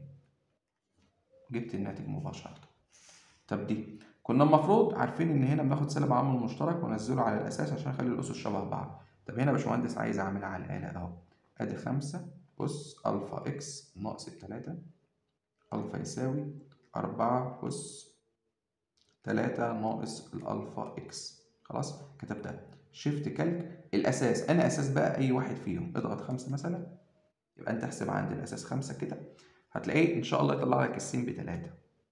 Speaker 1: جبت الناتج مباشرة طب دي كنا المفروض عارفين ان هنا بناخد سالب عامل مشترك وننزله على الاساس عشان نخلي الاسس شبه بعض طب هنا يا باشمهندس عايز اعملها على الاله اهو ادي خمسة أس ألفا إكس ناقص التلاتة ألفا يساوي أربعة أس تلاتة ناقص الألفا إكس خلاص كتبتها شيفت كالك الأساس أنا أساس بقى أي واحد فيهم اضغط خمسة مثلا يبقى أنت احسب عند الأساس خمسة كده هتلاقيه إن شاء الله يطلع لك السين بتلاتة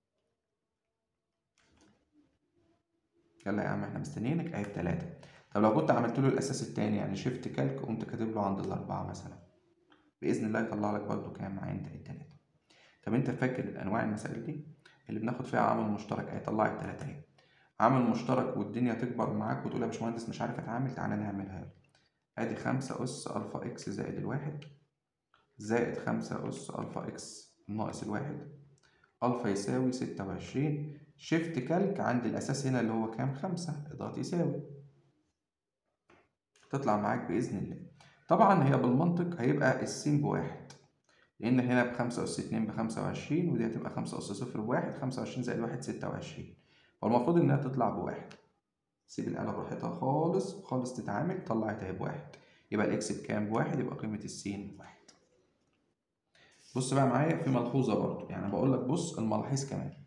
Speaker 1: يلا يا عم احنا مستنيينك اهي بتلاتة طب لو كنت عملت له الاساس التاني يعني شيفت كالك قمت كاتب له عند الاربعة مثلا باذن الله يطلع لك برضو كام عند التلاتة طب انت فاكر انواع المسائل دي اللي بناخد فيها عامل مشترك هيطلع التلاتة اهي عامل مشترك والدنيا تكبر معاك وتقول يا باشمهندس مش عارف اتعامل تعالى نعملها ادي خمسة اس الفا اكس زائد الواحد زائد خمسة اس الفا اكس ناقص الواحد الفا يساوي ستة وعشرين شيفت كالك عند الأساس هنا اللي هو كام خمسة اضغط يساوي تطلع معاك بإذن الله طبعا هي بالمنطق هيبقى السين بواحد لأن هنا بخمسة أس اتنين بخمسة وعشرين ودي هتبقى خمسة أس صفر بواحد خمسة وعشرين زائد واحد ستة وعشرين فالمفروض إنها تطلع بواحد سيب الآلة براحتها خالص خالص تتعامل طلعت اهي بواحد يبقى الإكس بكام بواحد يبقى قيمة السين واحد بص بقى معايا في ملحوظة برضو يعني بقول لك بص الملاحظ كمان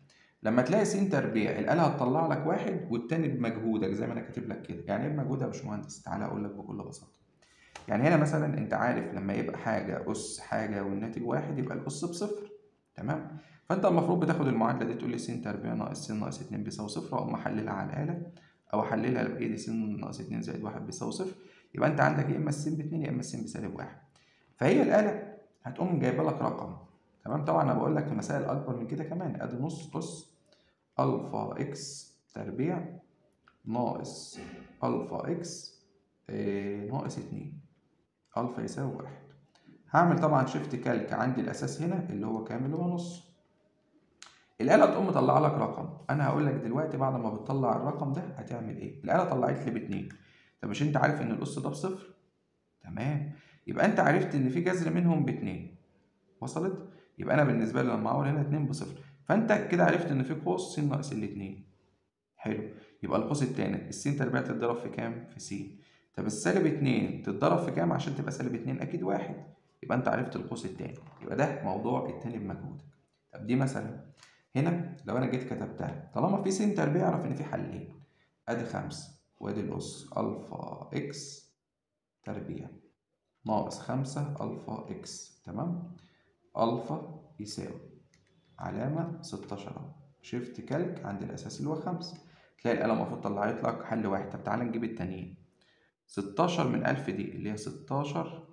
Speaker 1: لما تلاقي س تربيع الآلة هتطلع لك واحد والتاني بمجهودك زي ما أنا كاتب لك كده يعني إيه بمجهود يا باشمهندس؟ تعالى أقول لك بكل بساطة يعني هنا مثلا أنت عارف لما يبقى حاجة أس حاجة والناتج واحد يبقى الأس بصفر تمام؟ فأنت المفروض بتاخد المعادلة دي تقول لي س تربيع ناقص س ناقص اتنين بيساوي صفر وأقوم أحللها على الآلة أو أحللها بإيدي س ناقص اتنين زائد واحد بيساوي صفر يبقى أنت عندك يا إما الس باتنين يا إما الس بسالب واحد فهي الآلة هتقوم جايبة لك رقم تمام طبعا أنا بقول لك في مسائل أكبر من كده كمان أدي نص أس ألفا إكس تربيع ناقص ألفا إكس إيه ناقص اتنين ألفا يساوي واحد هعمل طبعا شيفت كالك عندي الأساس هنا اللي هو كام اللي هو نص الآلة تقوم مطلعة لك رقم أنا هقول لك دلوقتي بعد ما بتطلع الرقم ده هتعمل إيه الآلة طلعت لي باتنين طب مش أنت عارف إن الأس ده بصفر تمام يبقى أنت عرفت إن في جذر منهم باتنين وصلت يبقى أنا بالنسبة لي لما أقول هنا اتنين بصفر فانت كده عرفت ان في قوس س ناقص الاتنين حلو يبقى القوس التاني الس تربيع تتضرب في كام في س طب السالب اتنين تتضرب في كام عشان تبقى سالب اتنين اكيد واحد يبقى انت عرفت القوس التاني يبقى ده موضوع التاني بمجهودك طب دي مثلا هنا لو انا جيت كتبتها طالما في س تربيع اعرف ان في حلين ادي خمسة وادي الأس ألفا إكس تربيع ناقص خمسة ألفا إكس تمام ألفا يساوي علامة 16 اهو شيفت كالك عند الأساس اللي هو خمسة تلاقي الآلة المفروض طلعت لك حل واحد طب تعالى نجيب التانيين 16 من ألف دي اللي هي 16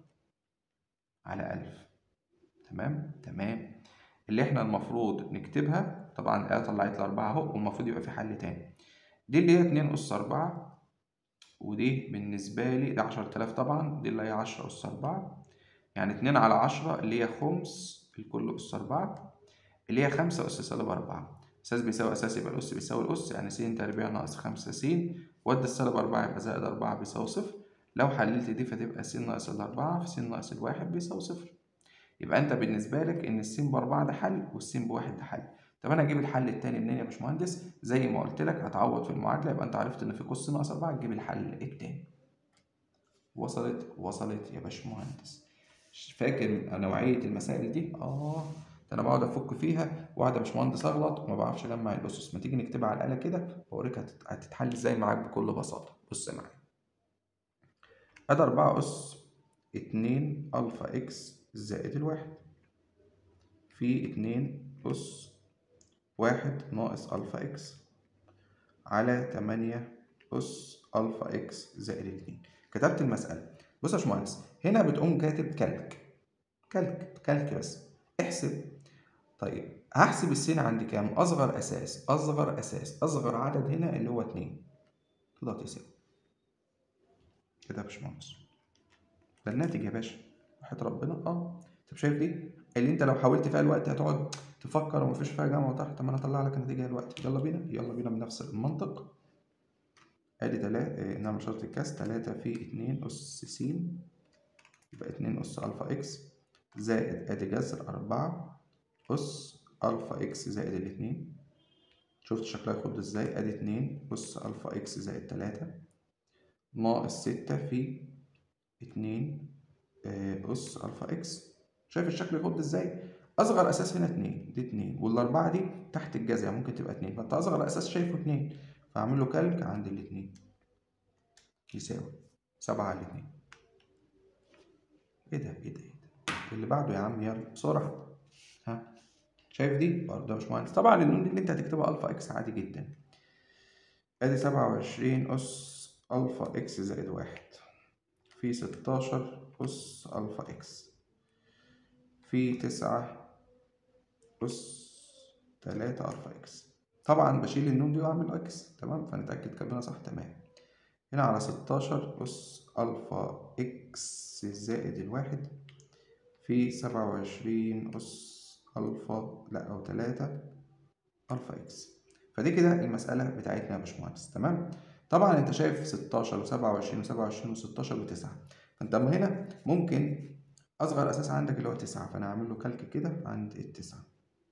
Speaker 1: على ألف تمام تمام اللي احنا المفروض نكتبها طبعا الآلة طلعت لي أربعة أهو والمفروض يبقى في حل تاني دي اللي هي اتنين أس أربعة ودي بالنسبة لي ده عشرة آلاف طبعا دي اللي هي عشرة أس أربعة يعني اتنين على عشرة اللي هي خمس الكل أس أربعة اللي هي خمسة أس سالب أربعة أساس بيساوي أساس يبقى الأس بيساوي الأس يعني س تربيع ناقص خمسة س وأدي السالب أربعة يبقى زائد أربعة بيساوي صفر لو حللت دي فتبقى س ناقص الأربعة في س ناقص الواحد بيساوي صفر يبقى أنت بالنسبة لك إن الس بأربعة ده حل والس بواحد ده حل طب أنا أجيب الحل التاني منين يا باشمهندس؟ زي ما قلت لك هتعوض في المعادلة يبقى أنت عرفت إن في قوس ناقص أربعة تجيب الحل التاني وصلت وصلت يا باشمهندس فاكر نوعية المسائل دي؟ آه ده انا بقعد افك فيها واقعد يا باشمهندس اغلط وما بعرفش اجمع الاسس ما تيجي نكتبها على الاله كده واوريك هتتحل ازاي معاك بكل بساطه بص معايا ادي 4 اس 2 الفا اكس زائد الواحد في 2 اس واحد ناقص الفا اكس على 8 اس الفا اكس زائد 2 كتبت المساله بص يا باشمهندس هنا بتقوم كاتب كالك كالك كالك بس احسب طيب هحسب السين عندي كام؟ أصغر أساس أصغر أساس أصغر عدد هنا اللي هو اتنين تضغط يساوي كده يا باشمهندس ده الناتج يا باشا وحياة ربنا اه طب شايف دي؟ اللي انت لو حاولت فيها الوقت هتقعد تفكر ومفيش فيها جمع وطرح طب ما انا اطلع لك النتيجه دلوقتي يلا بينا يلا بينا بنفس المنطق ادي تلاتة نعمل شرط الكاس تلاتة في اتنين أس س يبقى اتنين أس ألفا إكس زائد ادي جذر أربعة أس ألفا إكس زائد الاتنين شفت شكلها يخد ازاي ادي اتنين أس ألفا إكس زائد تلاتة ناقص ستة في اتنين أس ألفا إكس شايف الشكل يخد ازاي أصغر أساس هنا اتنين دي اتنين والأربعة دي تحت الجذر يعني ممكن تبقى اتنين فأنت أصغر أساس شايفه اتنين فأعمل له كالك عند الاتنين يساوي سبعة على الاتنين ايه ده ايه ده ايه ده اللي بعده يا عم يلا بسرعة ها شايف دي برضه يا باشمهندس طبعا النون اللي انت هتكتبها الفا اكس عادي جدا ادي سبعة وعشرين اس الفا اكس زائد واحد في ستاشر اس الفا اكس في تسعة اس تلاتة الفا اكس طبعا بشيل النون دي واعمل اكس تمام فنتأكد كلامنا صح تمام هنا على ستاشر اس الفا اكس زائد الواحد في سبعة وعشرين اس ألفا لا أو تلاتة ألفا إكس فدي كده المسألة بتاعتنا يا باشمهندس تمام طبعا أنت شايف ستاشر وسبعة وعشرين وسبعة وعشرين وستاشر وتسعة فأنت أما هنا ممكن أصغر أساس عندك اللي هو تسعة فأنا هعمل له كالك كده عند التسعة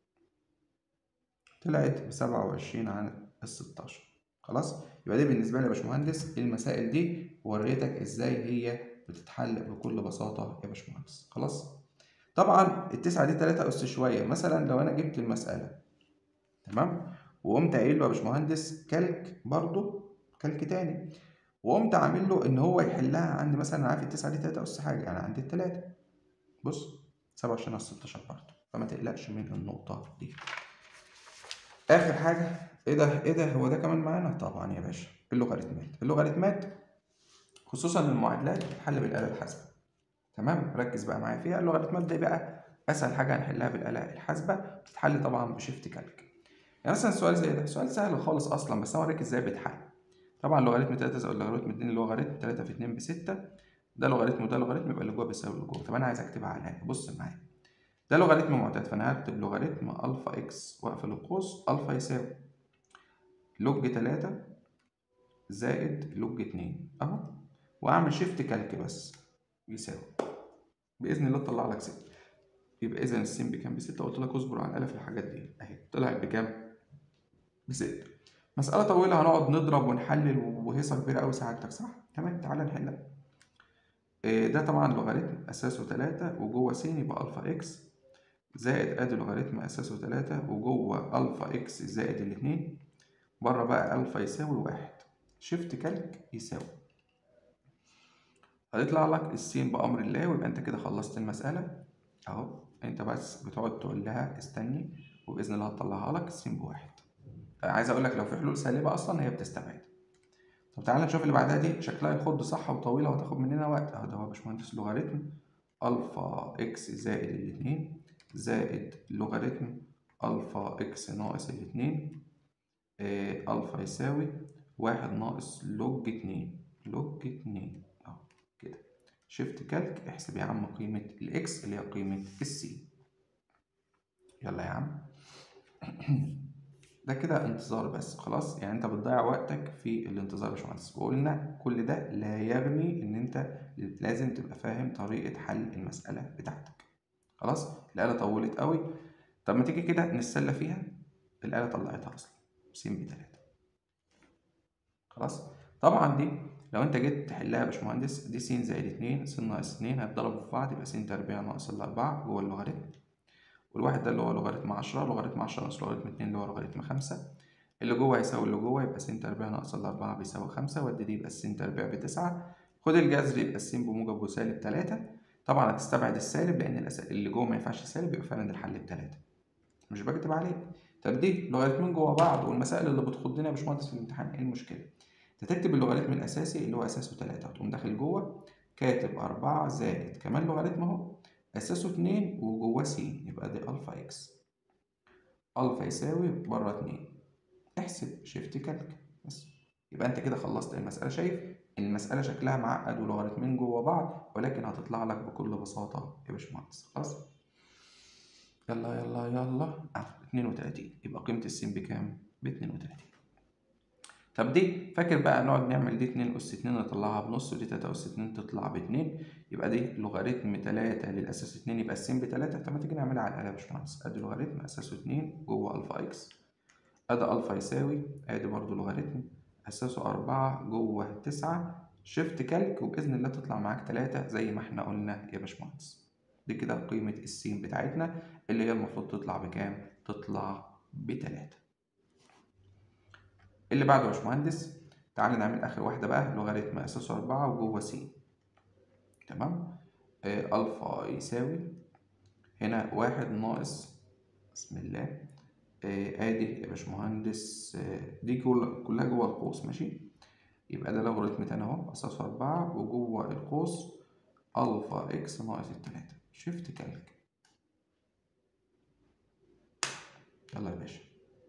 Speaker 1: طلعت بسبعة وعشرين عن الستاشر خلاص يبقى دي بالنسبة لي يا باشمهندس المسائل دي وريتك ازاي هي بتتحل بكل بساطة يا باشمهندس خلاص طبعا التسعة دي تلاتة أس شوية مثلا لو أنا جبت المسألة تمام وقمت قايل له يا باشمهندس كلك برضه كلك تاني وقمت عامل له ان هو يحلها عند مثلا عارف التسعة دي تلاتة اس حاجة يعني عند التلاتة بص سبعة وعشرين على ستاشر برضه فما تقلقش من النقطة دي آخر حاجة ايه ده ايه ده هو ده كمان معانا طبعا يا باشا اللوغاريتمات اللوغاريتمات خصوصا المعادلات بتتحل بالآلة الحاسبة تمام ركز بقى معايا فيها اللوغاريتمات دي بقى اسهل حاجة هنحلها بالآلة الحاسبة بتتحل طبعا بشيفت كالك يعني مثلا سؤال زي ده سؤال سهل خالص اصلا بس انا اوريك ازاي بيتحل طبعا لوغاريتم 3 زائد لوغاريتم 2 لوغاريتم 3 في 2 ب 6 ده لوغاريتم وده لوغاريتم يبقى اللي جوه بيساوي اللي جوه طب انا عايز اكتبها على الآلة بص معايا ده لوغاريتم معتاد فانا هكتب لوغاريتم الفا اكس واقفل القوس الفا يساوي لوج 3 زائد لوج 2 اهو واعمل شيفت كالك بس يساوي باذن الله تطلع لك 6 يبقى اذا السين بكام بستة قلت لك اصبر على الآلة في الحاجات دي اهي طلعت بكام بستة مسألة طويلة هنقعد نضرب ونحلل وهيصة كبيرة أوي سعادتك صح؟ تمام تعالى نحلها إيه ده طبعا لوغاريتم أساسه تلاتة وجوه س يبقى ألفا إكس زائد أدي لوغاريتم أساسه تلاتة وجوه ألفا إكس زائد الاتنين بره بقى ألفا يساوي واحد شيفت كالك يساوي هيطلع لك السين بأمر الله ويبقى أنت كده خلصت المسألة أهو أنت بس بتقعد تقول لها استني وبإذن الله هتطلعها لك السين بواحد عايز اقول لك لو في حلول سالبه اصلا هي بتستبعد طب تعالى نشوف اللي بعدها دي شكلها يخض صح وطويله وهتاخد مننا وقت اهو ده هو يا باشمهندس لوغاريتم الفا اكس زائد الاتنين زائد لوغاريتم الفا اكس ناقص الاتنين آه الفا يساوي واحد ناقص لوج اتنين لوج اتنين اهو كده شيفت كالك احسب يا عم قيمة الاكس اللي هي قيمة السي يلا يا عم ده كده انتظار بس خلاص يعني انت بتضيع وقتك في الانتظار يا باشمهندس وقلنا كل ده لا يغني ان انت لازم تبقى فاهم طريقة حل المسألة بتاعتك خلاص الآلة طولت قوي طب ما تيجي كده نتسلى فيها الآلة طلعتها أصلا س بتلاتة خلاص طبعا دي لو انت جيت تحلها يا باشمهندس دي س زائد اتنين س ناقص اتنين هيتضربوا في بعض يبقى س تربيع ناقص الأربعة جوه اللوغاريتم والواحد ده اللي هو لوغاريتم عشرة لوغاريتم عشرة ناقص لوغاريتم اتنين اللي هو لوغاريتم خمسة اللي جوه هيساوي اللي جوه يبقى س تربيع ناقص الأربعة بيساوي خمسة ودي دي يبقى س تربيع بتسعة خد الجذر يبقى الس بموجب وسالب تلاتة طبعا هتستبعد السالب لأن اللي جوه ما ينفعش سالب يبقى فعلا الحل بتلاتة مش بكتب عليك طب دي لوغاريتمين جوه بعض والمسائل اللي بتخضنا يا باشمهندس في الامتحان ايه المشكلة؟ انت تكتب اللوغاريتم الأساسي اللي هو أساسه تلاتة وتقوم داخل جوه كاتب أربعة زائد كمان لوغاريتم أهو أساسه اتنين وجواه س يبقى دي ألفا إكس ألفا يساوي بره اتنين احسب شيفت كالك بس يبقى أنت كده خلصت المسألة شايف المسألة شكلها معقد ولوغاريتمين جوه بعض ولكن هتطلع لك بكل بساطة يا باشمهندس خلاص يلا يلا يلا اه 32 يبقى قيمة السين بكام؟ ب 32 طب دي فاكر بقى نقعد نعمل دي 2 أس 2 نطلعها بنص ودي 3 أس 2 تطلع ب 2 يبقى دي لوغاريتم 3 للأساس 2 يبقى السين ب 3 طب ما تيجي نعملها على الآلة يا باشمهندس أدي لوغاريتم أساسه 2 جوه ألفا إكس أدي ألفا يساوي أدي برضه لوغاريتم أساسه 4 جوه 9 شيفت كالك وبإذن الله تطلع معاك 3 زي ما احنا قلنا يا باشمهندس دي كده قيمة السين بتاعتنا اللي هي المفروض تطلع بكام؟ تطلع بتلاتة اللي بعده يا باشمهندس تعال نعمل آخر واحدة بقى لوغاريتم أساسه أربعة وجوه س تمام آه ألفا يساوي هنا واحد ناقص بسم الله آه آدي يا باشمهندس آه دي كل كلها جوه القوس ماشي يبقى ده لوغاريتم تاني أهو أساسه أربعة وجوه القوس ألفا إكس ناقص التلاتة شيفت كالك يلا يا باشا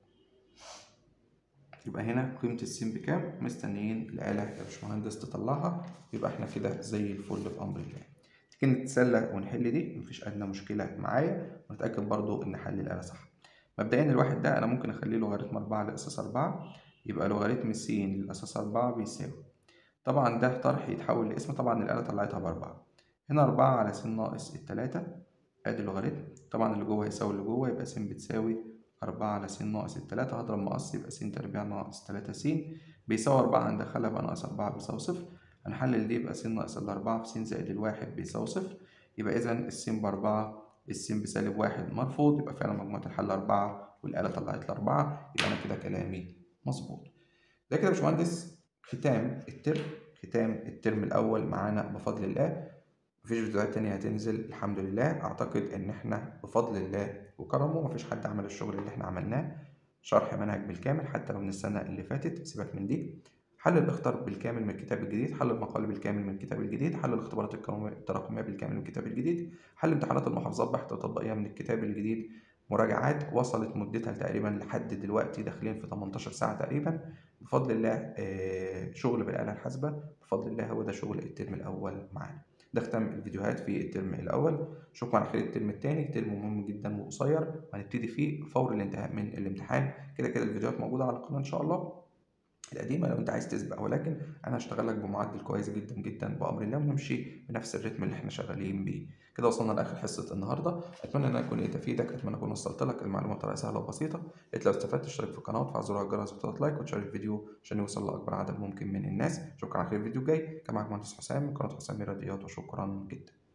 Speaker 1: يبقى هنا قيمة السين بكام؟ مستنيين الآلة يا باشمهندس تطلعها يبقى احنا كده زي الفل بأمر الله. تيجي نتسلى ونحل دي مفيش أدنى مشكلة معايا ونتأكد برضو إن حل الآلة صح. مبدئيا الواحد ده أنا ممكن أخليه لوغاريتم أربعة لأساس أربعة يبقى لوغاريتم س للأساس أربعة بيساوي. طبعا ده طرح يتحول لاسم طبعا الآلة طلعتها بأربعة. هنا أربعة على س ناقص التلاتة أدي لوغاريتم طبعا اللي جوه هيساوي اللي جوه يبقى س بتساوي أربعة على س ناقص التلاتة هضرب مقص يبقى س تربيع ناقص تلاتة س بيساوي أربعة هندخلها بقى ناقص أربعة بيساوي صفر هنحلل دي يبقى س ناقص الأربعة في س زائد الواحد بيساوي صفر يبقى إذا الس بأربعة الس بسالب واحد مرفوض يبقى فعلا مجموعة الحل أربعة والآلة طلعت لي أربعة يبقى أنا كده كلامي مظبوط ده كده يا باشمهندس ختام الترم ختام الترم الأول معانا بفضل الله مفيش فيديوهات تانية هتنزل الحمد لله أعتقد إن إحنا بفضل الله وكرمه مفيش حد عمل الشغل اللي إحنا عملناه شرح منهج بالكامل حتى لو من السنة اللي فاتت سيبك من دي حل الاختار بالكامل من الكتاب الجديد حل المقال بالكامل من الكتاب الجديد حل الاختبارات التراكمية بالكامل من الكتاب الجديد حل امتحانات المحافظات بحث وتطبيقية من الكتاب الجديد مراجعات وصلت مدتها تقريبا لحد دلوقتي داخلين في 18 ساعة تقريبا بفضل الله شغل بالآلة الحاسبة بفضل الله هو ده شغل الترم الأول معانا ده ختم الفيديوهات في الترم الأول شكرا على خير الترم الثاني ترم مهم جدا وقصير وهنبتدي فيه فور الانتهاء من الامتحان كده كده الفيديوهات موجودة على القناة إن شاء الله القديمه لو انت عايز تسبق ولكن انا هشتغل لك بمعدل كويس جدا جدا بامر الله ونمشي بنفس الريتم اللي احنا شغالين بيه كده وصلنا لاخر حصه النهارده اتمنى ان انا اكون قدرت افيدك اتمنى اكون وصلت لك المعلومه بطريقه سهله وبسيطه لو استفدت اشترك في القناه وتفعل زر الجرس وتضغط لايك وتشارك الفيديو عشان يوصل لاكبر عدد ممكن من الناس شكرا على خير الفيديو الجاي كان معاك مهندس حسام من قناه حسام رياضيات وشكرا جدا